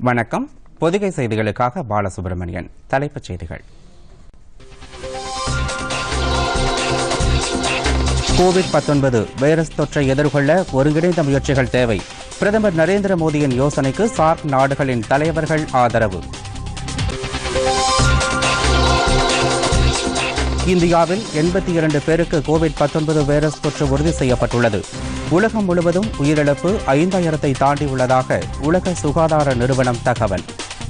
வணக்கம் பொதிகை செய்திகளுக்காக பாலசுப்ரமணியன் தலைப்புச் செய்திகள் கோவிட் 19 வைரஸ் தொற்றை எதிர்கொள்ள ஒருங்கிணைந்த முயற்சிகள் தேவை பிரதமர் நரேந்திர மோடியின் யோசனைக்கு சார்க் நாடுகளின் தலைவர்கள் ஆதரவு இந்தியாவில் எண்பத்தி இரண்டு பேருக்கு கோவிட் 19 வைரஸ் தொற்று உறுதி செய்யப்பட்டுள்ளது உலகம் முழுவதும் உயிரிழப்பு ஐந்தாயிரத்தை தாண்டியுள்ளதாக உலக சுகாதார நிறுவனம் தகவல்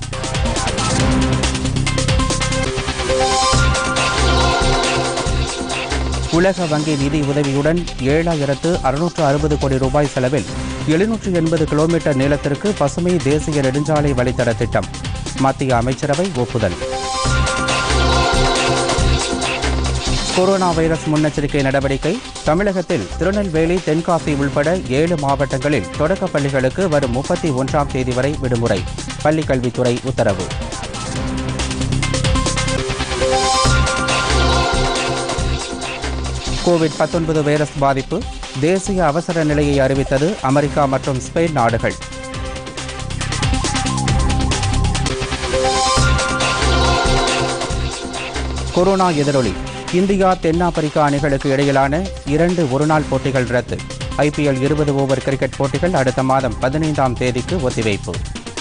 உலக வங்கி நிதி உதவியுடன் ஏழாயிரத்து அறுநூற்று அறுபது கோடி ரூபாய் செலவில் எழுநூற்று எண்பது கிலோமீட்டர் நீளத்திற்கு பசுமை தேசிய நெடுஞ்சாலை வழித்தட திட்டம் மத்திய அமைச்சரவை ஒப்புதல் கொரோனா வைரஸ் முன்னெச்சரிக்கை நடவடிக்கை தமிழகத்தில் திருநெல்வேலி தென்காசி உள்பட ஏழு மாவட்டங்களில் தொடக்கப் பள்ளிகளுக்கு வரும் முப்பத்தி ஒன்றாம் தேதி வரை விடுமுறை பள்ளிக் கல்வித்துறை உத்தரவு கோவிட் 19 வைரஸ் பாதிப்பு தேசிய அவசர நிலையை அறிவித்தது அமெரிக்கா மற்றும் ஸ்பெயின் நாடுகள் கொரோனா எதிரொலி இந்தியா தென்னாப்பிரிக்கா அணிகளுக்கு இடையிலான இரண்டு ஒருநாள் போட்டிகள் ரத்து ஐபிஎல் இருபது ஓவர் கிரிக்கெட் போட்டிகள் அடுத்த மாதம் பதினைந்தாம் தேதிக்கு ஒத்திவைப்பு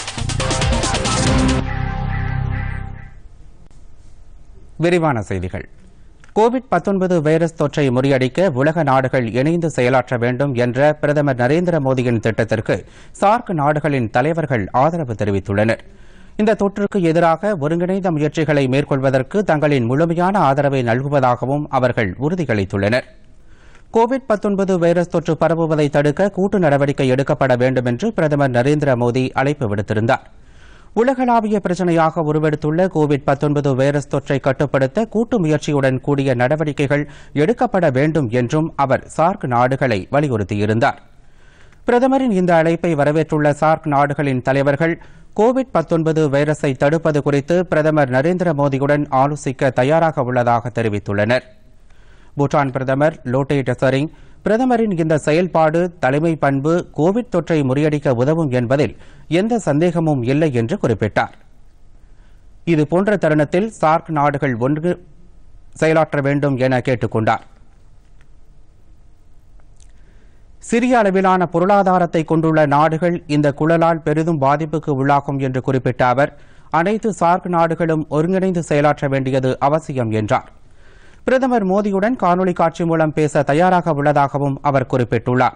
விரிவான செய்திகள் கோவிட் 19 வைரஸ் தொற்றை முறியடிக்க உலக நாடுகள் இணைந்து செயலாற்ற வேண்டும் என்ற பிரதமர் நரேந்திர மோடியின் திட்டத்திற்கு சார்க் நாடுகளின் தலைவர்கள் ஆதரவு தெரிவித்துள்ளனர் இந்த தொற்றுக்கு எதிராக ஒருங்கிணைந்த முயற்சிகளை மேற்கொள்வதற்கு தங்களின் முழுமையான ஆதரவை நல்குவதாகவும் அவர்கள் உறுதியளித்துள்ளனர் கோவிட் 19 வைரஸ் தொற்று பரவுவதை தடுக்க கூட்டு நடவடிக்கை எடுக்கப்பட வேண்டும் என்று பிரதமர் நரேந்திர மோடி அழைப்பு விடுத்திருந்தார் உலகளாவிய பிரச்சனையாக உருவெடுத்துள்ள கோவிட் 19 வைரஸ் தொற்றை கட்டுப்படுத்த கூட்டு முயற்சியுடன் கூடிய நடவடிக்கைகள் எடுக்கப்பட வேண்டும் என்றும் அவர் சார்க் நாடுகளை வலியுறுத்தியிருந்தார் பிரதமரின் இந்த அழைப்பை வரவேற்றுள்ள சார்க் நாடுகளின் தலைவர்கள் கோவிட் 19 வைரஸை தடுப்பது குறித்து பிரதமர் நரேந்திர மோடியுடன் ஆலோசிக்க தயாராக உள்ளதாக தெரிவித்துள்ளனர் பூட்டான் பிரதமர் லோட்டே டெசரிங் பிரதமரின் இந்த செயல்பாடு தலைமை பண்பு கோவிட் தொற்றை முறியடிக்க உதவும் என்பதில் எந்த சந்தேகமும் இல்லை என்று குறிப்பிட்டார் இதுபோன்ற தருணத்தில் சார்க் நாடுகள் ஒன்று செயலாற்ற வேண்டும் என கேட்டுக் கொண்டார் சிறிய அளவிலான பொருளாதாரத்தை கொண்டுள்ள நாடுகள் இந்த குழலால் பெரிதும் பாதிப்புக்கு உள்ளாகும் என்று குறிப்பிட்ட அவர் அனைத்து சார்க் நாடுகளும் ஒருங்கிணைந்து செயலாற்ற வேண்டியது அவசியம் என்றார் பிரதமர் மோடியுடன் காணொலி காட்சி மூலம் பேச தயாராக உள்ளதாகவும் அவர் குறிப்பிட்டுள்ளார்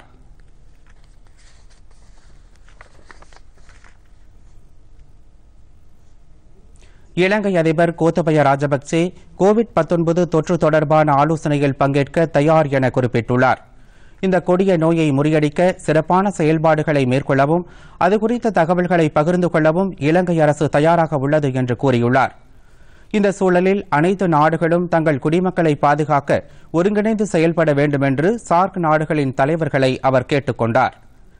இலங்கை அதிபர் கோத்தபய ராஜபக்சே கோவிட் 19 தொற்று தொடர்பான ஆலோசனையில் பங்கேற்க தயார் என குறிப்பிட்டுள்ளார் இந்த கொடிய நோயை முறியடிக்க சிறப்பான செயல்பாடுகளை மேற்கொள்ளவும் அது குறித்த தகவல்களை பகிர்ந்து கொள்ளவும் இலங்கை அரசு தயாராக உள்ளது என்று கூறியுள்ளார் இந்த சூழலில் அனைத்து நாடுகளும் தங்கள் குடிமக்களை பாதுகாக்க ஒருங்கிணைந்து செயல்பட வேண்டும் என்று சார்க் நாடுகளின் தலைவர்களை அவர் கேட்டுக் கொண்டார்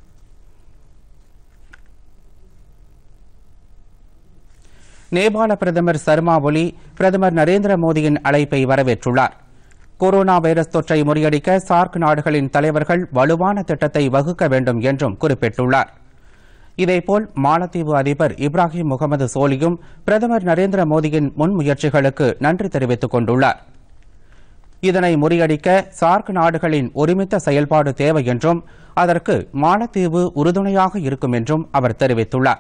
நேபாள பிரதமர் சர்மா ஒலி பிரதமர் நரேந்திர மோடியின் அழைப்பை வரவேற்றுள்ளார் கொரோனா வைரஸ் தொற்றை முறியடிக்க சார்க் நாடுகளின் தலைவர்கள் வலுவான திட்டத்தை வகுக்க வேண்டும் என்றும் குறிப்பிட்டுள்ளார் இதேபோல் மாலத்தீவு அதிபர் இப்ராஹிம் முகமது சோலியும் பிரதமர் நரேந்திர மோடியின் முன்முயற்சிகளுக்கு நன்றி தெரிவித்துக் கொண்டுள்ளார் இதனை முறியடிக்க சார்க் நாடுகளின் ஒருமித்த செயல்பாடு தேவை என்றும் அதற்கு மாலத்தீவு உறுதுணையாக இருக்கும் என்றும் அவர் தெரிவித்துள்ளார்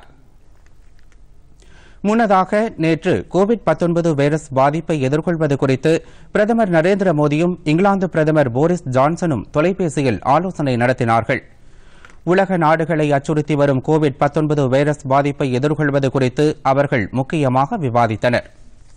முன்னதாக நேற்று கோவிட் 19 வைரஸ் பாதிப்பை எதிர்கொள்வது குறித்து பிரதமர் நரேந்திர மோடியும் இங்கிலாந்து பிரதமர் போரிஸ் ஜான்சனும் தொலைபேசியில் ஆலோசனை நடத்தினார்கள் உலக நாடுகளை அச்சுறுத்தி வரும் கோவிட் 19 வைரஸ் பாதிப்பை எதிர்கொள்வது குறித்து அவர்கள் முக்கியமாக விவாதித்தனர்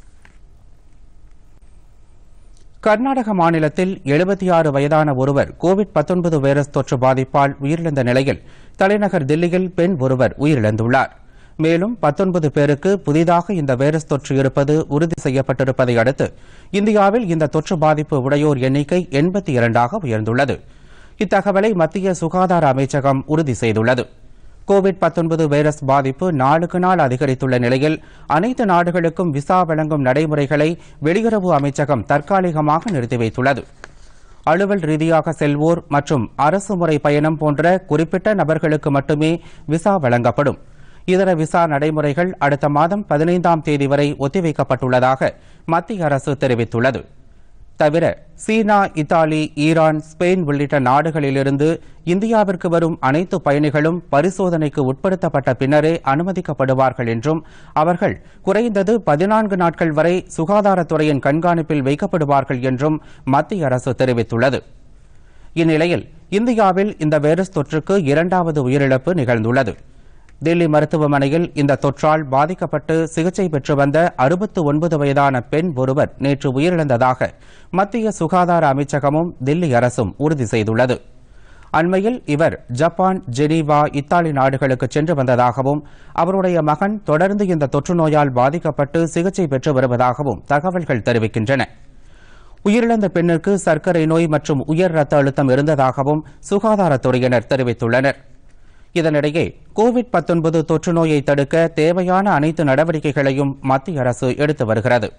கர்நாடக மாநிலத்தில் எழுபத்தி ஆறு வயதான ஒருவர் கோவிட் 19 வைரஸ் தொற்று பாதிப்பால் உயிரிழந்த நிலையில் தலைநகர் தில்லியில் பெண் ஒருவர் உயிரிழந்துள்ளார் மேலும் 19 பேருக்கு புதிதாக இந்த வைரஸ் தொற்று இருப்பது உறுதி செய்யப்பட்டிருப்பதை அடுத்து இந்தியாவில் இந்த தொற்று பாதிப்பு உடையோர் எண்ணிக்கை எண்பத்தி இரண்டாக உயர்ந்துள்ளது இத்தகவலை மத்திய சுகாதார அமைச்சகம் உறுதி செய்துள்ளது கோவிட் 19 வைரஸ் பாதிப்பு நாளுக்கு நாள் அதிகரித்துள்ள நிலையில் அனைத்து நாடுகளுக்கும் விசா வழங்கும் நடைமுறைகளை வெளியுறவு அமைச்சகம் தற்காலிகமாக நிறுத்தி வைத்துள்ளது அலுவல் ரீதியாக செல்வோர் மற்றும் அரசு முறை பயணம் போன்ற குறிப்பிட்ட நபர்களுக்கு மட்டுமே விசா வழங்கப்படும் இதர விசா நடைமுறைகள் அடுத்த மாதம் பதினைந்தாம் தேதி வரை ஒத்திவைக்கப்பட்டுள்ளதாக மத்திய அரசு தெரிவித்துள்ளது தவிர சீனா இத்தாலி ஈரான் ஸ்பெயின் உள்ளிட்ட நாடுகளிலிருந்து இந்தியாவிற்கு வரும் அனைத்து பயணிகளும் பரிசோதனைக்கு உட்படுத்தப்பட்ட பின்னரே அனுமதிக்கப்படுவார்கள் என்றும் அவர்கள் குறைந்தது பதினான்கு நாட்கள் வரை சுகாதாரத்துறையின் கண்காணிப்பில் வைக்கப்படுவார்கள் என்றும் மத்திய அரசு தெரிவித்துள்ளது இந்நிலையில் இந்தியாவில் இந்த வைரஸ் தொற்றுக்கு இரண்டாவது உயிரிழப்பு நிகழ்ந்துள்ளது தில்லி மருத்துவமனையில் இந்த தொற்றால் பாதிக்கப்பட்டு சிகிச்சை பெற்று வந்த அறுபத்து ஒன்பது வயதான பெண் ஒருவர் நேற்று உயிரிழந்ததாக மத்திய சுகாதார அமைச்சகமும் தில்லி அரசும் உறுதி செய்துள்ளது அண்மையில் இவர் ஜப்பான் ஜெனீவா இத்தாலி நாடுகளுக்கு சென்று வந்ததாகவும் அவருடைய மகன் தொடர்ந்து இந்த தொற்று நோயால் பாதிக்கப்பட்டு சிகிச்சை பெற்று வருவதாகவும் தகவல்கள் தெரிவிக்கின்றன உயிரிழந்த பெண்ணிற்கு சர்க்கரை நோய் மற்றும் உயர் ரத்த அழுத்தம் இருந்ததாகவும் சுகாதாரத்துறையினர் தெரிவித்துள்ளனர் இதனிடையே கோவிட் 19 தொற்று நோயை தடுக்க தேவையான அனைத்து நடவடிக்கைகளையும் மத்திய அரசு எடுத்து வருகிறது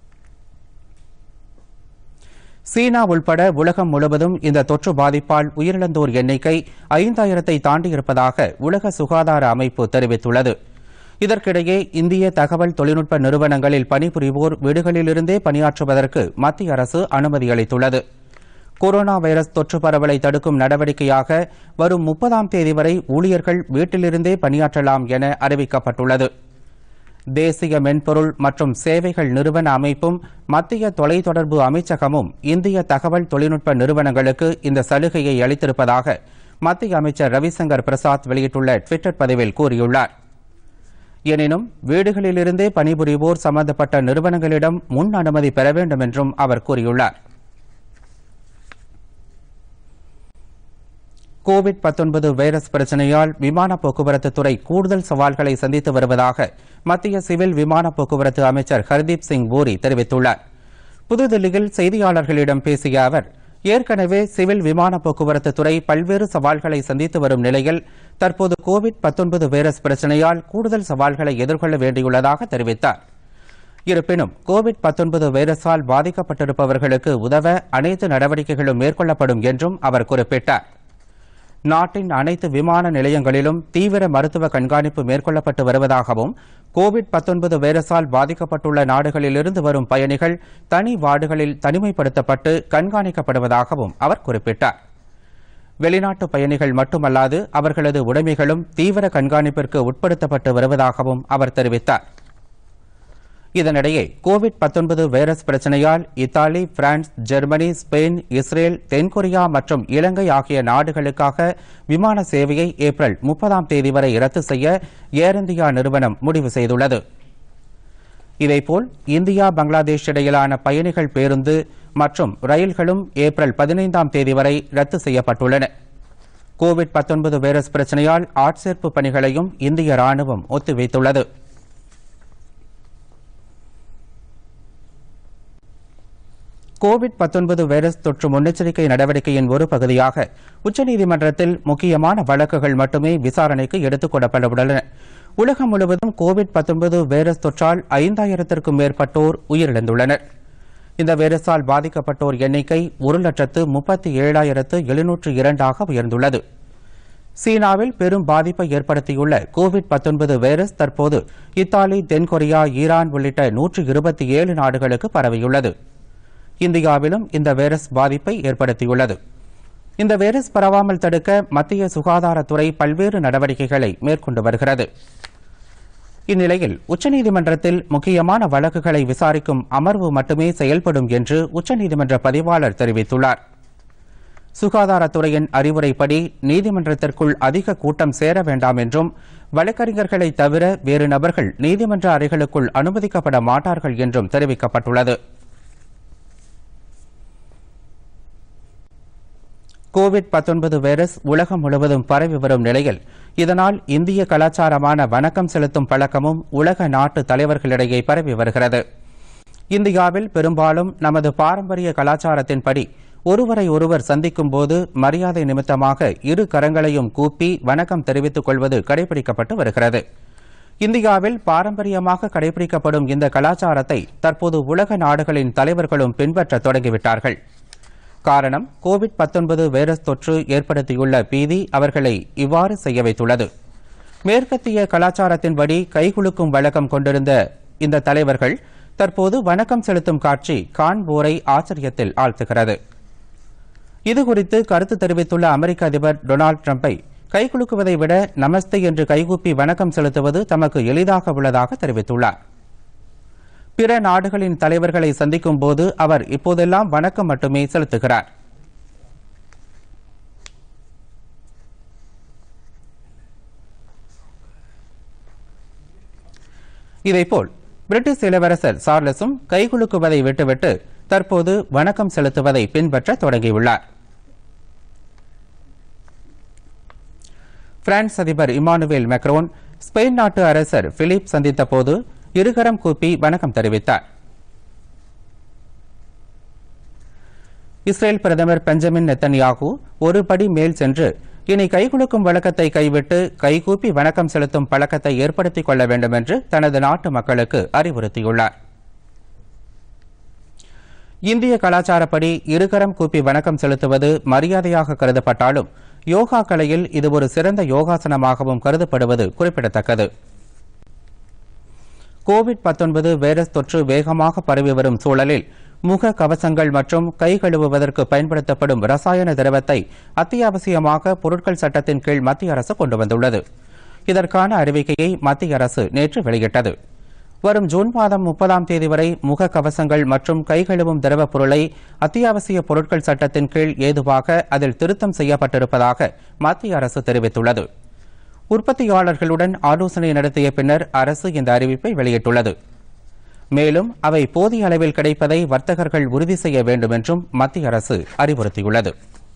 சீனா உள்பட உலகம் முழுவதும் இந்த தொற்று பாதிப்பால் உயிரிழந்தோர் எண்ணிக்கை ஐந்தாயிரத்தை தாண்டியிருப்பதாக உலக சுகாதார அமைப்பு தெரிவித்துள்ளது இதற்கிடையே இந்திய தகவல் தொழில்நுட்ப நிறுவனங்களில் பணிபுரிவோர் வீடுகளிலிருந்தே பணியாற்றுவதற்கு மத்திய அரசு அனுமதி அளித்துள்ளது கொரோனா வைரஸ் தொற்று பரவலை தடுக்கும் நடவடிக்கையாக வரும் முப்பதாம் தேதி வரை ஊழியர்கள் வீட்டிலிருந்தே பணியாற்றலாம் என அறிவிக்கப்பட்டுள்ளது தேசிய மென்பொருள் மற்றும் சேவைகள் நிறுவன அமைப்பும் மத்திய தொலைத்தொடர்பு அமைச்சகமும் இந்திய தகவல் தொழில்நுட்ப நிறுவனங்களுக்கு இந்த சலுகையை அளித்திருப்பதாக மத்திய அமைச்சர் ரவிசங்கர் பிரசாத் வெளியிட்டுள்ள டுவிட்டர் பதிவில் கூறியுள்ளார் எனினும் வீடுகளிலிருந்தே பணிபுரிவோர் சம்பந்தப்பட்ட நிறுவனங்களிடம் முன் அனுமதி பெற வேண்டும் என்றும் அவர் கூறியுள்ளார் கோவிட் 19 வைரஸ் பிரச்சனையால் விமான போக்குவரத்து துறை கூடுதல் சவால்களை சந்தித்து வருவதாக மத்திய சிவில் விமான போக்குவரத்து அமைச்சர் ஹர்தீப் சிங் பூரி தெரிவித்துள்ளார் புதுதில்லியில் செய்தியாளர்களிடம் பேசிய அவர் ஏற்கனவே சிவில் விமான போக்குவரத்து துறை பல்வேறு சவால்களை சந்தித்து வரும் நிலையில் தற்போது கோவிட் 19 வைரஸ் பிரச்சனையால் கூடுதல் சவால்களை எதிர்கொள்ள வேண்டியுள்ளதாக தெரிவித்தார் இருப்பினும் கோவிட் 19 வைரஸால் பாதிக்கப்பட்டிருப்பவர்களுக்கு உதவ அனைத்து நடவடிக்கைகளும் மேற்கொள்ளப்படும் என்றும் அவர் குறிப்பிட்டார் நாட்டின் அனைத்து விமான நிலையங்களிலும் தீவிர மருத்துவ கண்காணிப்பு மேற்கொள்ளப்பட்டு வருவதாகவும் கோவிட் 19 வைரஸால் பாதிக்கப்பட்டுள்ள நாடுகளிலிருந்து வரும் பயணிகள் தனி வார்டுகளில் தனிமைப்படுத்தப்பட்டு கண்காணிக்கப்படுவதாகவும் அவர் குறிப்பிட்டார் வெளிநாட்டு பயணிகள் மட்டுமல்லாது அவர்களது உடைமைகளும் தீவிர கண்காணிப்பிற்கு உட்படுத்தப்பட்டு வருவதாகவும் அவர் தெரிவித்தார் இதனிடையே கோவிட் 19 வைரஸ் பிரச்சனையால் Italy France Germany Spain Israel தென்கொரியா மற்றும் இலங்கை ஆகிய நாடுகளுக்காக விமான சேவையை ஏப்ரல் முப்பதாம் தேதி வரை ரத்து செய்ய ஏர் இந்தியா நிறுவனம் முடிவு செய்துள்ளது இதேபோல் இந்தியா பங்களாதேஷ் இடையிலான பயணிகள் பேருந்து மற்றும் ரயில்களும் ஏப்ரல் பதினைந்தாம் தேதி வரை ரத்து செய்யப்பட்டுள்ளன கோவிட் 19 வைரஸ் பிரச்சனையால் ஆட்சேர்ப்பு பணிகளையும் இந்திய ராணுவம் ஒத்திவைத்துள்ளது கோவிட் 19 வைரஸ் தொற்று முன்னெச்சரிக்கை நடவடிக்கையின் ஒரு பகுதியாக உச்சநீதிமன்றத்தில் முக்கியமான வழக்குகள் மட்டுமே விசாரணைக்கு எடுத்துக் கொள்ளப்பட உள்ளன உலகம் முழுவதும் கோவிட் 19 வைரஸ் தொற்றால் ஐந்தாயிரத்திற்கும் மேற்பட்டோர் உயிரிழந்துள்ளனர் இந்த வைரஸால் பாதிக்கப்பட்டோர் எண்ணிக்கை ஒரு லட்சத்து முப்பத்தி ஏழாயிரத்து எழுநூற்று இரண்டாக உயர்ந்துள்ளது சீனாவில் பெரும் பாதிப்பை ஏற்படுத்தியுள்ள கோவிட் 19 வைரஸ் தற்போது இத்தாலி தென்கொரியா ஈரான் உள்ளிட்ட நூற்று இருபத்தி ஏழு நாடுகளுக்கு பரவியுள்ளது இந்தியாவிலும் இந்த வைரஸ் பாதிப்பை ஏற்படுத்தியுள்ளது இந்த வைரஸ் பரவாமல் தடுக்க மத்திய சுகாதாரத்துறை பல்வேறு நடவடிக்கைகளை மேற்கொண்டு வருகிறது இந்நிலையில் உச்சநீதிமன்றத்தில் முக்கியமான வழக்குகளை விசாரிக்கும் அமர்வு மட்டுமே செயல்படும் என்று உச்சநீதிமன்ற பதிவாளர் தெரிவித்துள்ளார் சுகாதாரத்துறையின் அறிவுரைப்படி நீதிமன்றத்திற்குள் அதிக கூட்டம் சேர வேண்டாம் என்றும் வழக்கறிஞர்களை தவிர வேறு நபர்கள் நீதிமன்ற அறைகளுக்குள் அனுமதிக்கப்பட மாட்டார்கள் என்றும் தெரிவிக்கப்பட்டுள்ளது கோவிட் 19 வைரஸ் உலகம் முழுவதும் பரவி வரும் நிலையில் இதனால் இந்திய கலாச்சாரமான வணக்கம் செலுத்தும் பழக்கமும் உலக நாட்டு தலைவர்களிடையே பரவி வருகிறது இந்தியாவில் பெரும்பாலும் நமது பாரம்பரிய கலாச்சாரத்தின்படி ஒருவரை ஒருவர் சந்திக்கும் போது மரியாதை நிமித்தமாக இரு கரங்களையும் கூப்பி வணக்கம் தெரிவித்துக் கொள்வது கடைபிடிக்கப்பட்டு வருகிறது இந்தியாவில் பாரம்பரியமாக கடைபிடிக்கப்படும் இந்த கலாச்சாரத்தை தற்போது உலக நாடுகளின் தலைவர்களும் பின்பற்ற தொடங்கிவிட்டார்கள் காரணம் கோவிட் 19 வைரஸ் தொற்று ஏற்படுத்தியுள்ள பீதி அவர்களை இவ்வாறு செய்ய வைத்துள்ளது மேற்கத்திய கலாச்சாரத்தின்படி கைகுலுக்கும் வழக்கம் கொண்டிருந்த இந்த தலைவர்கள் தற்போது வணக்கம் செலுத்தும் காட்சி காண்போரை ஆச்சரியத்தில் ஆழ்த்துகிறது இதுகுறித்து கருத்து தெரிவித்துள்ள அமெரிக்க அதிபர் டொனால்டு டிரம்பை கைகுலுக்குவதை விட நமஸ்தே என்று கைகூப்பி வணக்கம் செலுத்துவது தமக்கு எளிதாக உள்ளதாக தெரிவித்துள்ளார் பிற நாடுகளின் தலைவர்களை சந்திக்கும் போது அவர் இப்போதெல்லாம் வணக்கம் மட்டுமே செலுத்துகிறார் இதேபோல் பிரிட்டிஷ் இளவரசர் சார்லஸும் கைகுலுக்குவதை விட்டுவிட்டு தற்போது வணக்கம் செலுத்துவதை பின்பற்ற தொடங்கியுள்ளார் பிரான்ஸ் அதிபர் இமானுவேல் மெக்ரோன் ஸ்பெயின் நாட்டு அரசர் பிலிப் சந்தித்த போது இருகரம் கூப்பி வணக்கம் தெரிவித்தார் இஸ்ரேல் பிரதமர் பெஞ்சமின் நெத்தன்யாகு ஒரு படி மேல் சென்று இனி கைகுலுக்கும் வழக்கத்தை கைவிட்டு கைகூப்பி வணக்கம் செலுத்தும் பழக்கத்தை ஏற்படுத்திக் கொள்ள வேண்டும் என்று தனது நாட்டு மக்களுக்கு அறிவுறுத்தியுள்ளார் இந்திய கலாச்சாரப்படி இருகரம் கூப்பி வணக்கம் செலுத்துவது மரியாதையாக கருதப்பட்டாலும் யோகா கலையில் இது ஒரு சிறந்த யோகாசனமாகவும் கருதப்படுவது குறிப்பிடத்தக்கது கோவிட் 19 வைரஸ் தொற்று வேகமாக பரவி வரும் சூழலில் முக கவசங்கள் மற்றும் கை கழுவுவதற்கு பயன்படுத்தப்படும் ரசாயன திரவத்தை அத்தியாவசியமாக பொருட்கள் சட்டத்தின் கீழ் மத்திய அரசு கொண்டு வந்துள்ளது இதற்கான அறிவிக்கையை மத்திய அரசு நேற்று வெளியிட்டது வரும் ஜூன் மாதம் முப்பதாம் தேதி வரை முக கவசங்கள் மற்றும் கை கழுவும் திரவப் பொருளை அத்தியாவசிய பொருட்கள் சட்டத்தின் கீழ் ஏதுவாக அதில் திருத்தம் செய்யப்பட்டிருப்பதாக மத்திய அரசு தெரிவித்துள்ளது உற்பத்தியாளர்களுடன் ஆலோசனை நடத்திய பின்னர் அரசு இந்த அறிவிப்பை வெளியிட்டுள்ளது மேலும் அவை போதிய அளவில் கிடைப்பதை வர்த்தகர்கள் உறுதி செய்ய வேண்டும் என்றும் மத்திய அரசு அறிவுறுத்தியுள்ளது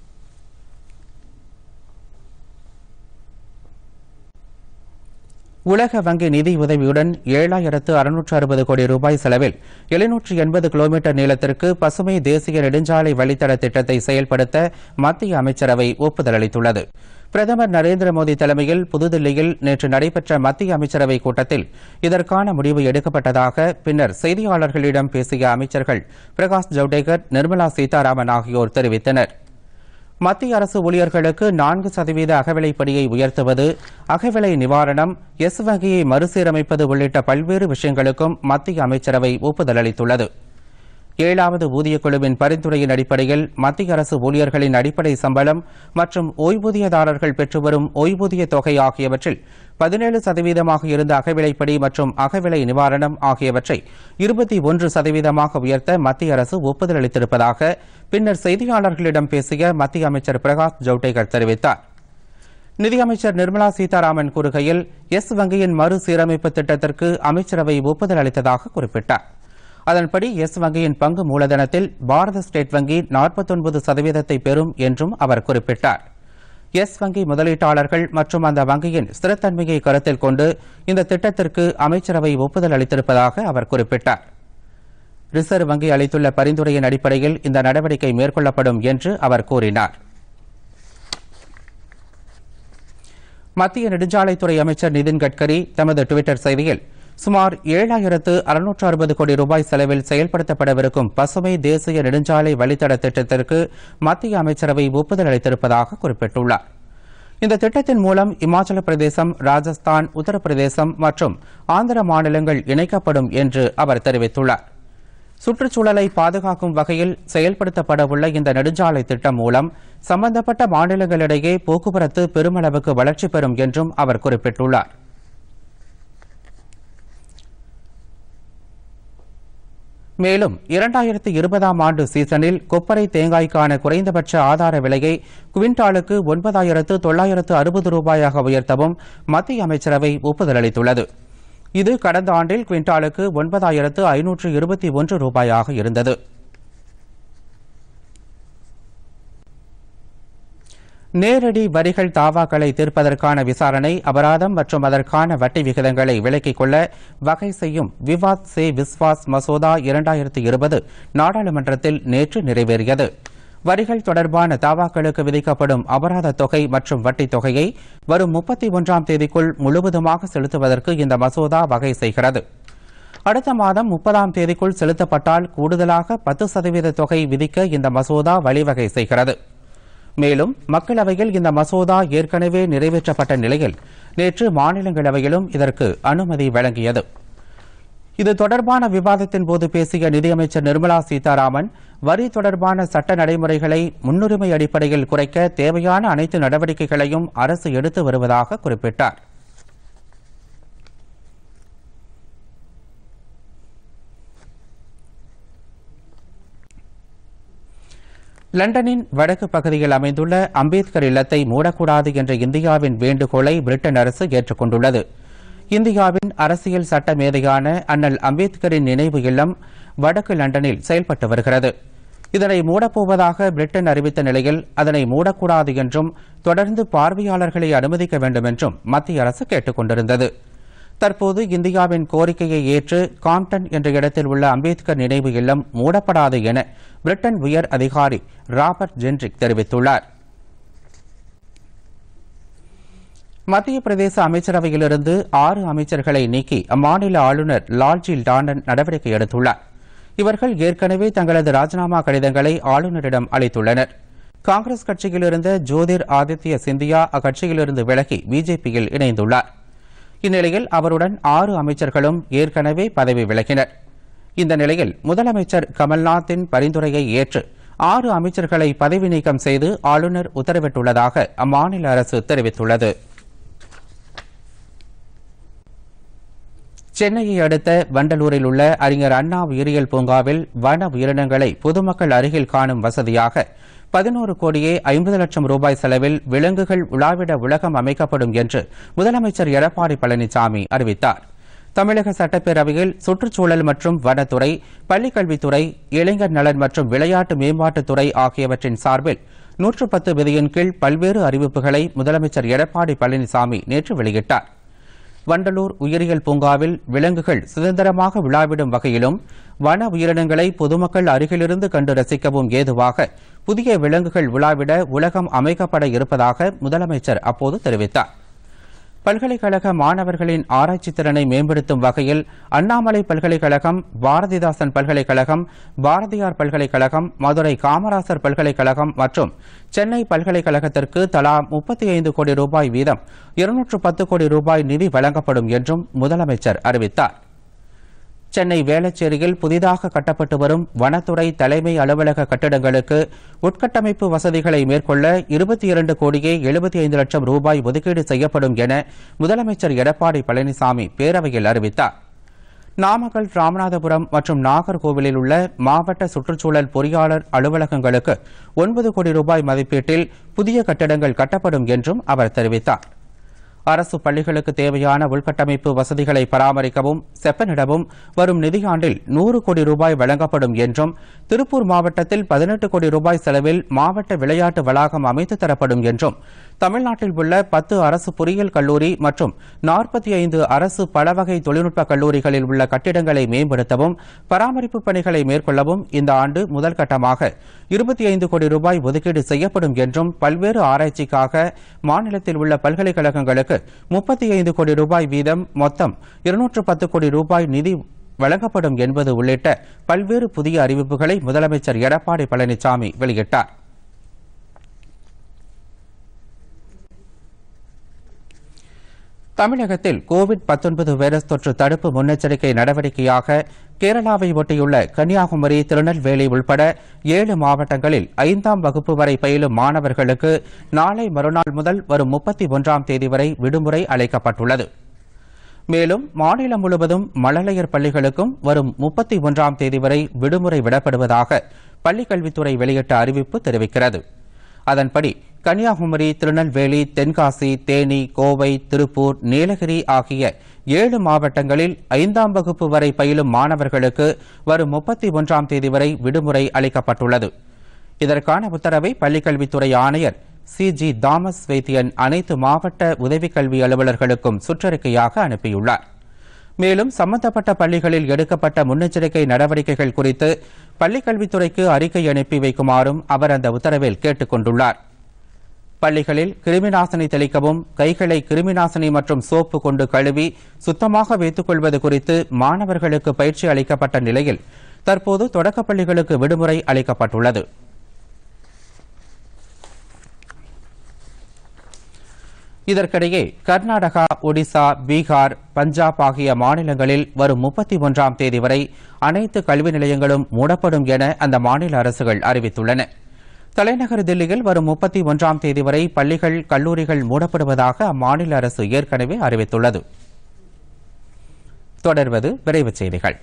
உலக வங்கி நிதி உதவியுடன் ஏழாயிரத்து அறுநூற்று அறுபது கோடி ரூபாய் செலவில் எழுநூற்று எண்பது கிலோமீட்டர் நீளத்திற்கு பசுமை தேசிய நெடுஞ்சாலை வழித்தட திட்டத்தை செயல்படுத்த மத்திய அமைச்சரவை ஒப்புதல் அளித்துள்ளது பிரதமர் நரேந்திர மோடி தலைமையில் புதுதில்லியில் நேற்று நடைபெற்ற மத்திய அமைச்சரவை கூட்டத்தில் இதற்கான முடிவு எடுக்கப்பட்டதாக பின்னர் செய்தியாளர்களிடம் பேசிய அமைச்சர்கள் பிரகாஷ் ஜவ்டேகர் நிர்மலா சீதாராமன் ஆகியோர் தெரிவித்தனர் மத்திய அரசு ஊழியர்களுக்கு நான்கு சதவீத அகவிலைப்படியை உயர்த்துவது அகவிலை நிவாரணம் எஸ் வங்கியை மறுசீரமைப்பது உள்ளிட்ட பல்வேறு விஷயங்களுக்கும் மத்திய அமைச்சரவை ஒப்புதல் அளித்துள்ளது ஏழாவது ஊதியக் குழுவின் பரிந்துரையின் அடிப்படையில் மத்திய அரசு ஊழியர்களின் அடிப்படை சம்பளம் மற்றும் ஓய்வூதியதாரர்கள் பெற்று வரும் ஓய்வூதிய தொகை ஆகியவற்றில் பதினேழு சதவீதமாக இருந்த அகவிலைப்படி மற்றும் அகவிலை நிவாரணம் ஆகியவற்றை இருபத்தி ஒன்று சதவீதமாக உயர்த்த மத்திய அரசு ஒப்புதல் அளித்திருப்பதாக பின்னர் செய்தியாளர்களிடம் பேசிய மத்திய அமைச்சர் பிரகாஷ் ஜவ்டேகர் தெரிவித்தார் நிதியமைச்சர் நிர்மலா சீதாராமன் கூறுகையில் எஸ் வங்கியின் மறுசீரமைப்பு திட்டத்திற்கு அமைச்சரவை ஒப்புதல் அளித்ததாக குறிப்பிட்டார் அதன்படி எஸ் வங்கியின் பங்கு மூலதனத்தில் பாரத ஸ்டேட் வங்கி 49% சதவீதத்தை பெறும் என்றும் அவர் குறிப்பிட்டார் எஸ் வங்கி முதலீட்டாளர்கள் மற்றும் அந்த வங்கியின் ஸ்திரத்தன்மையை கருத்தில் கொண்டு இந்த திட்டத்திற்கு அமைச்சரவை ஒப்புதல் அளித்திருப்பதாக அவர் குறிப்பிட்டார் ரிசர்வ் வங்கி அளித்துள்ள பரிந்துரையின் அடிப்படையில் இந்த நடவடிக்கை மேற்கொள்ளப்படும் என்று அவர் கூறினார் மத்திய நெடுஞ்சாலைத்துறை அமைச்சர் நிதின் கட்கரி தமது டுவிட்டர் செய்தியில் சுமார் ஏழாயிரத்து அறுநூற்று அறுபது கோடி ரூபாய் செலவில் செயல்படுத்தப்படவிருக்கும் பசுமை தேசிய நெடுஞ்சாலை வழித்தட திட்டத்திற்கு மத்திய அமைச்சரவை ஒப்புதல் அளித்திருப்பதாக குறிப்பிட்டுள்ளார் இந்த திட்டத்தின் மூலம் இமாச்சல பிரதேசம் ராஜஸ்தான் உத்தரப்பிரதேசம் மற்றும் ஆந்திர மாநிலங்கள் இணைக்கப்படும் என்று அவர் தெரிவித்துள்ளார் சுற்றுச்சூழலை பாதுகாக்கும் வகையில் செயல்படுத்தப்படவுள்ள இந்த நெடுஞ்சாலை திட்டம் மூலம் சம்பந்தப்பட்ட மாநிலங்களிடையே போக்குவரத்து பெருமளவுக்கு வளர்ச்சி பெறும் என்றும் அவர் குறிப்பிட்டுள்ளார் மேலும் இரண்டாயிரத்து இருபதாம் ஆண்டு சீசனில் கொப்பரை தேங்காய்க்கான குறைந்தபட்ச ஆதார விலையை குவிண்டாலுக்கு ஒன்பதாயிரத்து தொள்ளாயிரத்து அறுபது ரூபாயாக உயர்த்தவும் மத்திய அமைச்சரவை ஒப்புதல் அளித்துள்ளது இது கடந்த ஆண்டில் குவிண்டாலுக்கு ஒன்பதாயிரத்து ஐநூற்று இருபத்தி ஒன்று ரூபாயாக இருந்தது நேரடி வரிகள் தாவாக்களை தீர்ப்பதற்கான விசாரணை அபராதம் மற்றும் அதற்கான வட்டி விகிதங்களை விலக்கிக் கொள்ள வகை செய்யும் விவாத் சே விஸ்வாஸ் மசோதா இரண்டாயிரத்து இருபது நாடாளுமன்றத்தில் நேற்று நிறைவேறியது வரிகள் தொடர்பான தாவாக்களுக்கு விதிக்கப்படும் அபராத தொகை மற்றும் வட்டித் தொகையை வரும் முப்பத்தி ஒன்றாம் தேதிக்குள் முழுவதுமாக செலுத்துவதற்கு இந்த மசோதா வகை செய்கிறது அடுத்த மாதம் முப்பதாம் தேதிக்குள் செலுத்தப்பட்டால் கூடுதலாக பத்து சதவீத தொகை விதிக்க இந்த மசோதா வழிவகை செய்கிறது மேலும் மக்களவையில் இந்த மசோதா ஏற்கனவே நிறைவேற்றப்பட்ட நிலையில் நேற்று மாநிலங்களவையிலும் இதற்கு அனுமதி வழங்கியது இது தொடர்பான விவாதத்தின் போது பேசிய நிதியமைச்சர் நிர்மலா சீதாராமன் வரி தொடர்பான சட்ட நடைமுறைகளை முன்னுரிமை அடிப்படையில் குறைக்க தேவையான அனைத்து நடவடிக்கைகளையும் அரசு எடுத்து வருவதாக குறிப்பிட்டார் லண்டனின் வடக்கு பகுதியில் அமைந்துள்ள அம்பேத்கர் இல்லத்தை மூடக்கூடாது என்ற இந்தியாவின் வேண்டுகோளை பிரிட்டன் அரசு ஏற்றுக்கொண்டுள்ளது இந்தியாவின் அரசியல் சட்ட மேதையான அண்ணல் அம்பேத்கரின் நினைவு இல்லம் வடக்கு லண்டனில் செயல்பட்டு வருகிறது இதனை மூடப்போவதாக பிரிட்டன் அறிவித்த நிலையில் அதனை மூடக்கூடாது என்றும் தொடர்ந்து பார்வையாளர்களை அனுமதிக்க வேண்டும் என்றும் மத்திய அரசு கேட்டுக் கொண்டிருந்தது தற்போது இந்தியாவின் கோரிக்கையை ஏற்று காம்டன் என்ற இடத்தில் உள்ள அம்பேத்கர் நினைவு இல்லம் மூடப்படாது என பிரிட்டன் உயர் அதிகாரி ராபர்ட் ஜென்ரிக் தெரிவித்துள்ளார் மத்திய பிரதேச அமைச்சரவையிலிருந்து ஆறு அமைச்சர்களை நீக்கி அம்மாநில ஆளுநர் லால்ஜி டாண்டன் நடவடிக்கை எடுத்துள்ளார் இவர்கள் ஏற்கனவே தங்களது ராஜினாமா கடிதங்களை ஆளுநரிடம் அளித்துள்ளனர் காங்கிரஸ் கட்சியில் இருந்த ஜோதிர் ஆதித்ய சிந்தியா அக்கட்சியிலிருந்து விலகி பிஜேபியில் இணைந்துள்ளார் இந்நிலையில் அவருடன் ஆறு அமைச்சர்களும் ஏற்கனவே பதவி விலகினர் இந்த நிலையில் முதலமைச்சர் கமல்நாத்தின் பரிந்துரையை ஏற்று ஆறு அமைச்சர்களை பதவி நீக்கம் செய்து ஆளுநர் உத்தரவிட்டுள்ளதாக அம்மாநில அரசு தெரிவித்துள்ளது சென்னையை அடுத்த வண்டலூரில் உள்ள அறிஞர் அண்ணா உயிரியல் பூங்காவில் வன உயிரினங்களை பொதுமக்கள் அருகில் காணும் வசதியாக பதினோரு கோடியே ஐம்பது லட்சம் ரூபாய் செலவில் விலங்குகள் உலாவிட உலகம் அமைக்கப்படும் என்று முதலமைச்சர் எடப்பாடி பழனிசாமி அறிவித்தார் தமிழக சட்டப்பேரவையில் சுற்றுச்சூழல் மற்றும் வனத்துறை பள்ளிக்கல்வித்துறை இளைஞர் நலன் மற்றும் விளையாட்டு மேம்பாட்டுத்துறை ஆகியவற்றின் சார்பில் நூற்று பத்து விதியின் கீழ் பல்வேறு அறிவிப்புகளை முதலமைச்சர் எடப்பாடி பழனிசாமி நேற்று வெளியிட்டார் வண்டலூர் உயிரியல் பூங்காவில் விலங்குகள் சுதந்திரமாக விழாவிடும் வகையிலும் வன உயிரினங்களை பொதுமக்கள் அருகிலிருந்து கண்டு ரசிக்கவும் ஏதுவாக புதிய விலங்குகள் விழாவிட உலகம் அமைக்கப்பட இருப்பதாக முதலமைச்சர் அப்போது தெரிவித்தார் பல்கலைக்கழக மாணவர்களின் ஆராய்ச்சி திறனை மேம்படுத்தும் வகையில் அண்ணாமலை பல்கலைக்கழகம் பாரதிதாசன் பல்கலைக்கழகம் பாரதியார் பல்கலைக்கழகம் மதுரை காமராசர் பல்கலைக்கழகம் மற்றும் சென்னை பல்கலைக்கழகத்திற்கு தலா முப்பத்தி ஐந்து கோடி ரூபாய் வீதம் இருநூற்று பத்து கோடி ரூபாய் நிதி வழங்கப்படும் என்றும் முதலமைச்சர் அறிவித்தார் சென்னை வேளச்சேரியில் புதிதாக கட்டப்பட்டு வரும் வனத்துறை தலைமை அலுவலக கட்டிடங்களுக்கு உட்கட்டமைப்பு வசதிகளை மேற்கொள்ள இருபத்தி இரண்டு கோடியே எழுபத்தி ஐந்து லட்சம் ரூபாய் ஒதுக்கீடு செய்யப்படும் என முதலமைச்சர் எடப்பாடி பழனிசாமி பேரவையில் அறிவித்தார் நாமக்கல் ராமநாதபுரம் மற்றும் நாகர்கோவிலில் உள்ள மாவட்ட சுற்றுச்சூழல் பொறியாளர் அலுவலகங்களுக்கு ஒன்பது கோடி ரூபாய் மதிப்பீட்டில் புதிய கட்டிடங்கள் கட்டப்படும் என்றும் அவர் தெரிவித்தார் அரசு பள்ளிகளுக்கு தேவையான உள்கட்டமைப்பு வசதிகளை பராமரிக்கவும் செப்பனிடவும் வரும் நிதியாண்டில் நூறு கோடி ரூபாய் வழங்கப்படும் என்றும் திருப்பூர் மாவட்டத்தில் பதினெட்டு கோடி ரூபாய் செலவில் மாவட்ட விளையாட்டு வளாகம் அமைத்து தரப்படும் என்றும் தமிழ்நாட்டில் உள்ள பத்து அரசு பொறியியல் கல்லூரி மற்றும் நாற்பத்தி ஐந்து அரசு பலவகை தொழில்நுட்ப கல்லூரிகளில் உள்ள கட்டிடங்களை மேம்படுத்தவும் பராமரிப்பு பணிகளை மேற்கொள்ளவும் இந்த ஆண்டு முதல் கட்டமாக இருபத்தி ஐந்து கோடி ரூபாய் ஒதுக்கீடு செய்யப்படும் என்றும் பல்வேறு ஆராய்ச்சிக்காக மாநிலத்தில் உள்ள பல்கலைக்கழகங்களுக்கு முப்பத்தி ஐந்து கோடி ரூபாய் வீதம் மொத்தம் இருநூற்று பத்து கோடி ரூபாய் நிதி வழங்கப்படும் என்பது உள்ளிட்ட பல்வேறு புதிய அறிவிப்புகளை முதலமைச்சர் எடப்பாடி பழனிசாமி வெளியிட்டார் தமிழகத்தில் கோவிட் 19 வைரஸ் தொற்று தடுப்பு முன்னெச்சரிக்கை நடவடிக்கையாக கேரளாவை ஒட்டியுள்ள கன்னியாகுமரி திருநெல்வேலி உள்பட ஏழு மாவட்டங்களில் ஐந்தாம் வகுப்பு வரை பயிலும் மாணவர்களுக்கு நாளை மறுநாள் முதல் வரும் முப்பத்தி ஒன்றாம் தேதி வரை விடுமுறை அளிக்கப்பட்டுள்ளது மேலும் மாநிலம் முழுவதும் மழலையர் பள்ளிகளுக்கும் வரும் முப்பத்தி ஒன்றாம் தேதி வரை விடுமுறை விடப்படுவதாக பள்ளிக்கல்வித்துறை வெளியிட்ட அறிவிப்பு தெரிவிக்கிறது அதன்படி கன்னியாகுமரி திருநெல்வேலி தென்காசி தேனி கோவை திருப்பூர் நீலகிரி ஆகிய ஏழு மாவட்டங்களில் ஐந்தாம் வகுப்பு வரை பயிலும் மாணவர்களுக்கு வரும் முப்பத்தி ஒன்றாம் தேதி வரை விடுமுறை அளிக்கப்பட்டுள்ளது இதற்கான உத்தரவை பள்ளிக்கல்வித்துறை ஆணையர் சி ஜி தாமஸ் வைத்தியன் அனைத்து மாவட்ட உதவிக் கல்வி அலுவலர்களுக்கும் சுற்றறிக்கையாக அனுப்பியுள்ளார் மேலும் சம்பந்தப்பட்ட பள்ளிகளில் எடுக்கப்பட்ட முன்னெச்சரிக்கை நடவடிக்கைகள் குறித்து பள்ளிக்கல்வித்துறைக்கு அறிக்கை அனுப்பி வைக்குமாறும் அவர் அந்த உத்தரவில் கேட்டுக் கொண்டுள்ளார் பள்ளிகளில் கிருமிநாசினி தெளிக்கவும் கைகளை கிருமிநாசினி மற்றும் சோப்பு கொண்டு கழுவி சுத்தமாக வைத்துக் கொள்வது குறித்து மாணவர்களுக்கு பயிற்சி அளிக்கப்பட்ட நிலையில் தற்போது தொடக்கப் பள்ளிகளுக்கு விடுமுறை அளிக்கப்பட்டுள்ளது இதற்கிடையே கர்நாடகா ஒடிசா பீகார் பஞ்சாப் ஆகிய மாநிலங்களில் வரும் முப்பத்தி ஒன்றாம் தேதி வரை அனைத்து கல்வி நிலையங்களும் மூடப்படும் என அந்த மாநில அரசுகள் அறிவித்துள்ளன தலைநகர் தில்லியில் வரும் முப்பத்தி ஒன்றாம் தேதி வரை பள்ளிகள் கல்லூரிகள் மூடப்படுவதாக அம்மாநில அரசு ஏற்கனவே அறிவித்துள்ளது தொடர்வது விரைவுச் செய்திகள்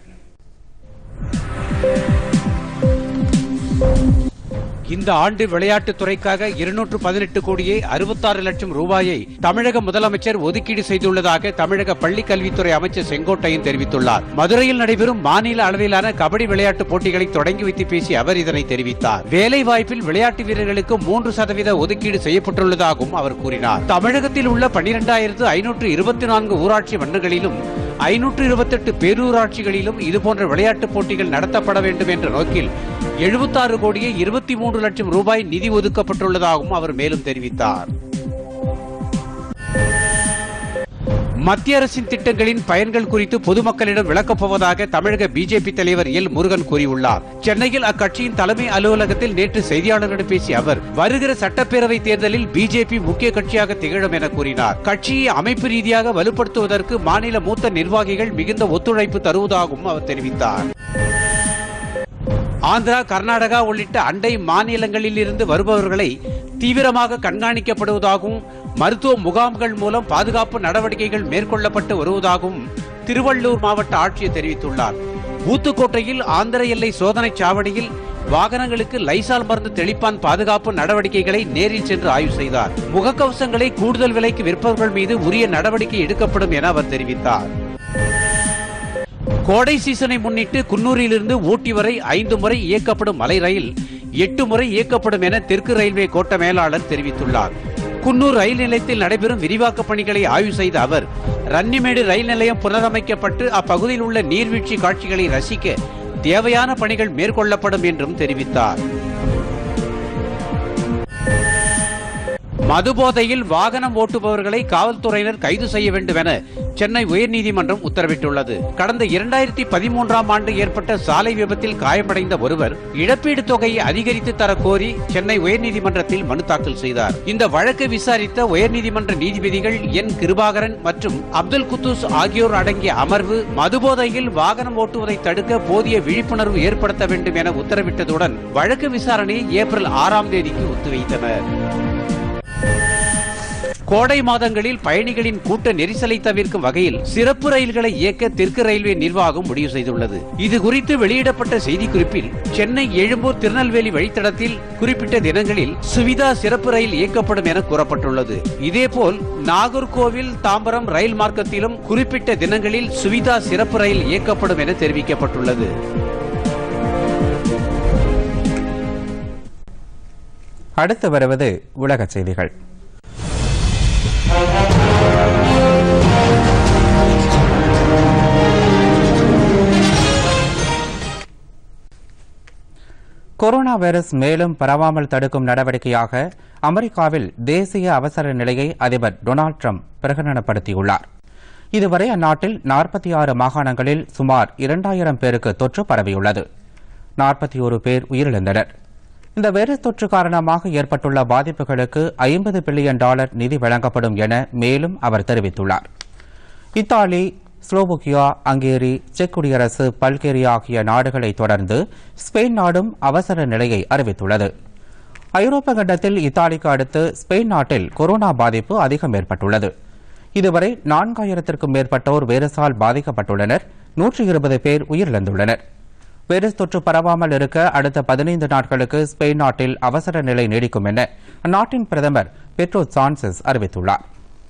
இந்த ஆண்டு விளையாட்டுத் துறைக்காக இருநூற்று பதினெட்டு கோடியே அறுபத்தாறு லட்சம் ரூபாயை தமிழக முதலமைச்சர் ஒதுக்கீடு செய்துள்ளதாக தமிழக பள்ளிக் கல்வித்துறை அமைச்சர் செங்கோட்டையன் தெரிவித்துள்ளார் மதுரையில் நடைபெறும் மாநில அளவிலான கபடி விளையாட்டுப் போட்டிகளை தொடங்கி வைத்து பேசிய அவர் இதனை தெரிவித்தார் வேலை வாய்ப்பில் விளையாட்டு வீரர்களுக்கு மூன்று சதவீத ஒதுக்கீடு செய்யப்பட்டுள்ளதாகவும் அவர் கூறினார் தமிழகத்தில் உள்ள பனிரெண்டாயிரத்து ஐநூற்று இருபத்தி நான்கு ஊராட்சி மன்றங்களிலும் ஐநூற்று இருபத்தெட்டு பேரூராட்சிகளிலும் இதுபோன்ற விளையாட்டுப் போட்டிகள் நடத்தப்பட வேண்டும் என்ற நோக்கில் எழுபத்தாறு கோடியே இருபத்தி மூன்று லட்சம் ரூபாய் நிதி ஒதுக்கப்பட்டுள்ளதாகவும் அவர் மேலும் தெரிவித்தார் மத்திய அரசின் திட்டங்களின் பயன்கள் குறித்து பொதுமக்களிடம் விளக்கப் போவதாக தமிழக பிஜேபி தலைவர் எல் முருகன் கூறியுள்ளார் சென்னையில் அக்கட்சியின் தலைமை அலுவலகத்தில் நேற்று செய்தியாளர்களிடம் பேசிய அவர் வருகிற சட்டப்பேரவை தேர்தலில் பிஜேபி முக்கிய கட்சியாக திகழும் என கூறினார் கட்சியை அமைப்பு ரீதியாக வலுப்படுத்துவதற்கு மாநில மூத்த நிர்வாகிகள் மிகுந்த ஒத்துழைப்பு தருவதாகவும் அவர் தெரிவித்தார் ஆந்திரா கர்நாடகா உள்ளிட்ட அண்டை மாநிலங்களில் இருந்து வருபவர்களை தீவிரமாக கண்காணிக்கப்படுவதாகவும் மருத்துவ முகாம்கள் மூலம் பாதுகாப்பு நடவடிக்கைகள் மேற்கொள்ளப்பட்டு வருவதாகவும் திருவள்ளூர் மாவட்ட ஆட்சியர் தெரிவித்துள்ளார் ஊத்துக்கோட்டையில் ஆந்திர எல்லை சோதனைச் சாவடியில் வாகனங்களுக்கு லைசால் மருந்து தெளிப்பான் பாதுகாப்பு நடவடிக்கைகளை நேரில் சென்று ஆய்வு செய்தார் முகக்கவசங்களை கூடுதல் விலைக்கு விற்பவர்கள் மீது உரிய நடவடிக்கை எடுக்கப்படும் என அவர் தெரிவித்தார் கோடை சீசனை முன்னிட்டு குன்னூரிலிருந்து ஊட்டி வரை ஐந்து முறை இயக்கப்படும் மலை ரயில் எட்டு முறை இயக்கப்படும் என தெற்கு ரயில்வே கோட்ட மேலாளர் தெரிவித்துள்ளார் குன்னூர் ரயில் நிலையத்தில் நடைபெறும் விரிவாக்க பணிகளை ஆய்வு செய்த அவர் ரன்னிமேடு ரயில் நிலையம் புனரமைக்கப்பட்டு அப்பகுதியில் உள்ள நீர்வீழ்ச்சி காட்சிகளை ரசிக்க தேவையான பணிகள் மேற்கொள்ளப்படும் என்றும் தெரிவித்தார் மதுபோதையில் வாகனம் ஓட்டுபவர்களை காவல்துறையினர் கைது செய்ய வேண்டும் என சென்னை உயர்நீதிமன்றம் உத்தரவிட்டுள்ளது கடந்த இரண்டாயிரத்தி பதிமூன்றாம் ஆண்டு ஏற்பட்ட சாலை விபத்தில் காயமடைந்த ஒருவர் இழப்பீடு தொகையை அதிகரித்து தர கோரி சென்னை உயர்நீதிமன்றத்தில் மனு தாக்கல் செய்தார் இந்த வழக்கை விசாரித்த உயர்நீதிமன்ற நீதிபதிகள் என் கிருபாகரன் மற்றும் அப்துல் குத்தூஸ் ஆகியோர் அடங்கிய அமர்வு மதுபோதையில் வாகனம் ஓட்டுவதை தடுக்க போதிய விழிப்புணர்வு ஏற்படுத்த வேண்டும் என உத்தரவிட்டதுடன் வழக்கு விசாரணையை ஏப்ரல் ஆறாம் தேதிக்கு ஒத்திவைத்தனர் கோடை மாதங்களில் பயணிகளின் கூட்ட நெரிசலை தவிர்க்கும் வகையில் சிறப்பு ரயில்களை இயக்க தெற்கு ரயில்வே நிர்வாகம் முடிவு செய்துள்ளது இது குறித்து வெளியிடப்பட்ட செய்திக்குறிப்பில் சென்னை எழும்பூர் திருநெல்வேலி வழித்தடத்தில் குறிப்பிட்ட தினங்களில் சுவிதா சிறப்பு ரயில் இயக்கப்படும் என கூறப்பட்டுள்ளது இதேபோல் நாகர்கோவில் தாம்பரம் ரயில் மார்க்கத்திலும் குறிப்பிட்ட தினங்களில் சுவிதா சிறப்பு ரயில் இயக்கப்படும் என தெரிவிக்கப்பட்டுள்ளது அடுத்து வருவது உலகச் செய்திகள் கொரோனா வைரஸ் மேலும் பரவாமல் தடுக்கும் நடவடிக்கையாக அமெரிக்காவில் தேசிய அவசர நிலையை அதிபர் டொனால்ட் ட்ரம்ப் பிரகடனப்படுத்தியுள்ளார் இதுவரை அந்நாட்டில் நாற்பத்தி ஆறு மாகாணங்களில் சுமார் இரண்டாயிரம் பேருக்கு தொற்று பரவியுள்ளது நாற்பத்தி ஒரு பேர் உயிரிழந்தனர் இந்த வைரஸ் தொற்று காரணமாக ஏற்பட்டுள்ள பாதிப்புகளுக்கு ஐம்பது பில்லியன் டாலர் நிதி வழங்கப்படும் என மேலும் அவர் தெரிவித்துள்ளார் இத்தாலி ஸ்லோவோக்கியா ஹங்கேரி செக் குடியரசு பல்கேரியா ஆகிய நாடுகளை தொடர்ந்து ஸ்பெயின் நாடும் அவசர நிலையை அறிவித்துள்ளது ஐரோப்பா கண்டத்தில் இத்தாலிக்கு அடுத்து ஸ்பெயின் நாட்டில் கொரோனா பாதிப்பு அதிகம் ஏற்பட்டுள்ளது இதுவரை நான்காயிரத்திற்கும் மேற்பட்டோர் வைரஸால் பாதிக்கப்பட்டுள்ளனர் நூற்றி இருபது பேர் உயிரிழந்துள்ளனர் வைரஸ் தொற்று பரவாமல் இருக்க அடுத்த பதினைந்து நாட்களுக்கு ஸ்பெயின் நாட்டில் அவசர நிலை நீடிக்கும் என அந்நாட்டின் பிரதமர் பெட்ரோ சான்சஸ் அறிவித்துள்ளார்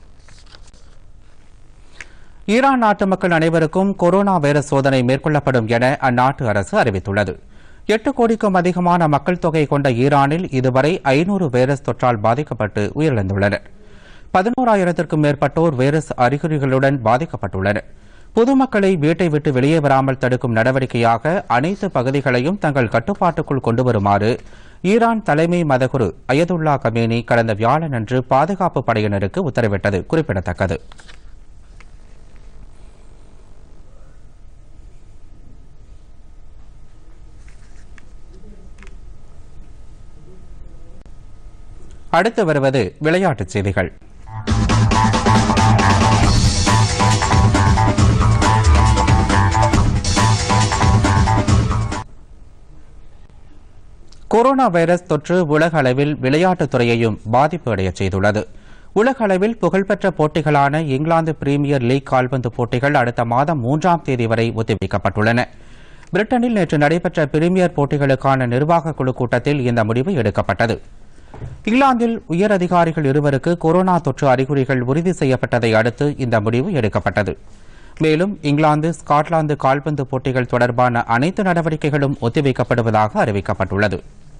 ஈரான் நாட்டு மக்கள் அனைவருக்கும் கொரோனா வைரஸ் சோதனை மேற்கொள்ளப்படும் என அந்நாட்டு அரசு அறிவித்துள்ளது எட்டு கோடிக்கும் அதிகமான மக்கள் தொகை கொண்ட ஈரானில் இதுவரை ஐநூறு வைரஸ் தொற்றால் பாதிக்கப்பட்டு உயிரிழந்துள்ளனர் பதினோராயிரத்திற்கும் மேற்பட்டோர் வைரஸ் அறிகுறிகளுடன் பாதிக்கப்பட்டுள்ளனர் பொதுமக்களை வீட்டை விட்டு வெளியே வராமல் தடுக்கும் நடவடிக்கையாக அனைத்து பகுதிகளையும் தங்கள் கட்டுப்பாட்டுக்குள் கொண்டு வருமாறு ஈரான் தலைமை மதகுரு அயதுல்லா கமேனி கடந்த வியாழனன்று பாதுகாப்பு படையினருக்கு உத்தரவிட்டது குறிப்பிடத்தக்கது அடுத்து வருவது விளையாட்டுச் செய்திகள் கொரோனா வைரஸ் தொற்று உலக அளவில் விளையாட்டுத் துறையையும் பாதிப்பு அடையச் செய்துள்ளது உலக அளவில் புகழ்பெற்ற போட்டிகளான இங்கிலாந்து பிரீமியர் லீக் கால்பந்து போட்டிகள் அடுத்த மாதம் மூன்றாம் தேதி வரை ஒத்திவைக்கப்பட்டுள்ளன பிரிட்டனில் நேற்று நடைபெற்ற பிரீமியர் போட்டிகளுக்கான நிர்வாக குழு கூட்டத்தில் இந்த முடிவு எடுக்கப்பட்டது இங்கிலாந்தில் உயர் அதிகாரிகள் இருவருக்கு கொரோனா தொற்று அறிகுறிகள் உறுதி செய்யப்பட்டதை அடுத்து இந்த முடிவு எடுக்கப்பட்டது மேலும் இங்கிலாந்து ஸ்காட்லாந்து கால்பந்து போட்டிகள் தொடர்பான அனைத்து நடவடிக்கைகளும் ஒத்திவைக்கப்படுவதாக அறிவிக்கப்பட்டுள்ளது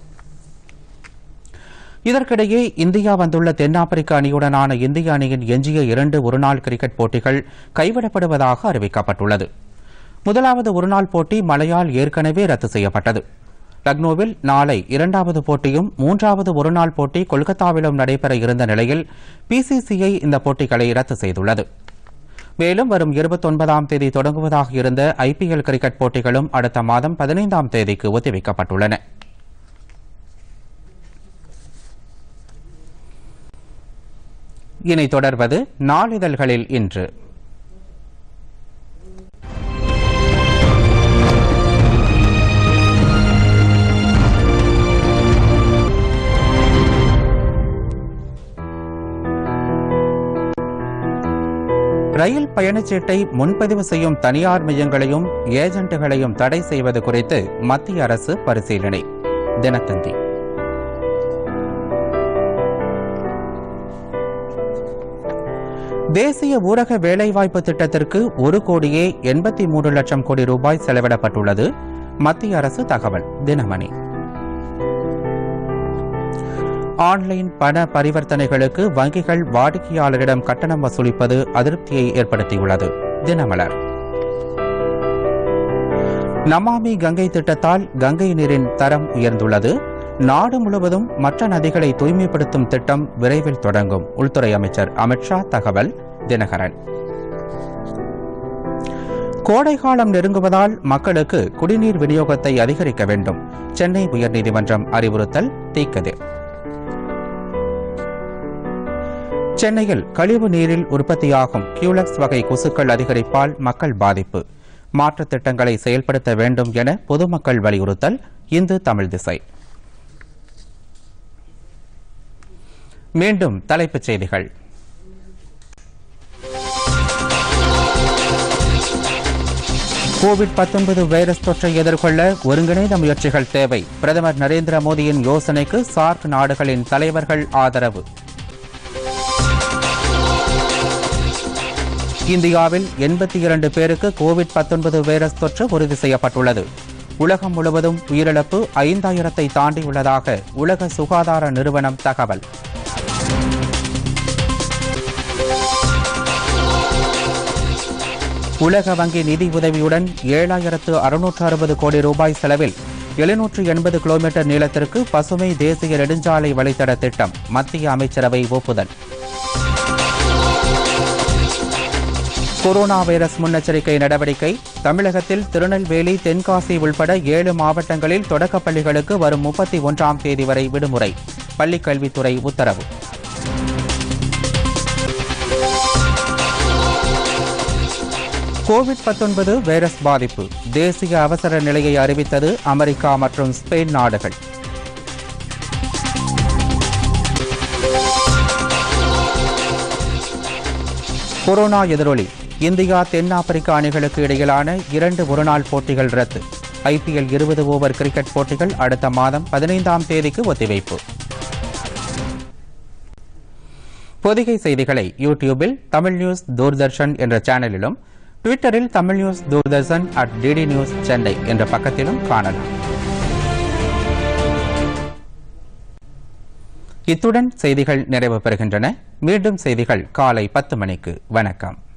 இதற்கிடையே இந்தியா வந்துள்ள தென்னாப்பிரிக்க அணியுடனான இந்திய அணியின் எஞ்சிய இரண்டு ஒருநாள் கிரிக்கெட் போட்டிகள் கைவிடப்படுவதாக அறிவிக்கப்பட்டுள்ளது முதலாவது ஒருநாள் போட்டி மழையால் ஏற்கனவே ரத்து செய்யப்பட்டது லக்னோவில் நாளை இரண்டாவது போட்டியும் மூன்றாவது ஒருநாள் போட்டி கொல்கத்தாவிலும் நடைபெற இருந்த நிலையில் பிசிசிஐ இந்த போட்டிகளை ரத்து செய்துள்ளது மேலும் வரும் இருபத்தொன்பதாம் தேதி தொடங்குவதாக இருந்த ஐபிஎல் கிரிக்கெட் போட்டிகளும் அடுத்த மாதம் பதினைந்தாம் தேதிக்கு ஒத்திவைக்கப்பட்டுள்ளன இனி தொடர்வது நாளிதழ்களில் இன்று ரயில் பயணச்சீட்டை முன்பதிவு செய்யும் தனியார் மையங்களையும் ஏஜென்ட்டுகளையும் தடை செய்வது குறித்து மத்திய அரசு பரிசீலனை தினத்தந்தி தேசிய ஊரக வேலைவாய்ப்பு திட்டத்திற்கு ஒரு கோடியே எண்பத்தி மூன்று லட்சம் கோடி ரூபாய் செலவிடப்பட்டுள்ளது மத்திய அரசு தகவல் தினமணி ஆன்லைன் பண பரிவர்த்தனைகளுக்கு வங்கிகள் வாடிக்கையாளரிடம் கட்டணம் வசூலிப்பது அதிருப்தியை ஏற்படுத்தியுள்ளது தினமலர் நமாமி கங்கை திட்டத்தால் கங்கை நீரின் தரம் உயர்ந்துள்ளது நாடு முழுவதும் மற்ற நதிகளை தூய்மைப்படுத்தும் திட்டம் விரைவில் தொடங்கும் உள்துறை அமைச்சர் அமித்ஷா தகவல் தினகரன் கோடைகாலம் நெருங்குவதால் மக்களுக்கு குடிநீர் விநியோகத்தை அதிகரிக்க வேண்டும் சென்னை உயர்நீதிமன்றம் அறிவுறுத்தல் தீக்கதிர் சென்னையில் கழிவு நீரில் உற்பத்தியாகும் கியூலக்ஸ் வகை கொசுக்கள் அதிகரிப்பால் மக்கள் பாதிப்பு மாற்றுத் திட்டங்களை செயல்படுத்த வேண்டும் என பொதுமக்கள் வலியுறுத்தல் இந்து தமிழ் திசை மீண்டும் தலைப்புச் செய்திகள் கோவிட் 19 வைரஸ் தொற்றை எதிர்கொள்ள ஒருங்கிணைந்த முயற்சிகள் தேவை பிரதமர் நரேந்திர மோடியின் யோசனைக்கு சார்க் நாடுகளின் தலைவர்கள் ஆதரவு இந்தியாவில் எண்பத்தி இரண்டு பேருக்கு கோவிட் 19 வைரஸ் தொற்று உறுதி செய்யப்பட்டுள்ளது உலகம் முழுவதும் உயிரிழப்பு ஐந்தாயிரத்தை தாண்டியுள்ளதாக உலக சுகாதார நிறுவனம் தகவல் உலக வங்கி நிதி உதவியுடன் ஏழாயிரத்து அறுநூற்று அறுபது கோடி ரூபாய் செலவில் எழுநூற்று எண்பது கிலோமீட்டர் நீளத்திற்கு பசுமை தேசிய நெடுஞ்சாலை வழித்தட திட்டம் மத்திய அமைச்சரவை ஒப்புதல் கொரோனா வைரஸ் முன்னெச்சரிக்கை நடவடிக்கை தமிழகத்தில் திருநெல்வேலி தென்காசி உள்பட ஏழு மாவட்டங்களில் தொடக்கப் பள்ளிகளுக்கு வரும் முப்பத்தி ஒன்றாம் தேதி வரை விடுமுறை பள்ளிக் கல்வித்துறை உத்தரவு கோவிட் 19 வைரஸ் பாதிப்பு தேசிய அவசர நிலையை அறிவித்தது அமெரிக்கா மற்றும் ஸ்பெயின் நாடுகள் கொரோனா எதிரொலி இந்தியா தென்னாப்பிரிக்கா அணிகளுக்கு இடையிலான இரண்டு ஒருநாள் போட்டிகள் ரத்து ஐபிஎல் இருபது ஓவர் கிரிக்கெட் போட்டிகள் அடுத்த மாதம் பதினைந்தாம் தேதிக்கு ஒத்திவைப்பு பொதிகை செய்திகளை யூடியூபில் தமிழ் நியூஸ் தூர்தர்ஷன் என்ற சேனலிலும் ட்விட்டரில் Tamil news Doordarshan at DD news Chennai என்ற பக்கத்திலும் காணலாம் இத்துடன் செய்திகள் நிறைவு பெறுகின்றன மீண்டும் செய்திகள் காலை பத்து மணிக்கு வணக்கம்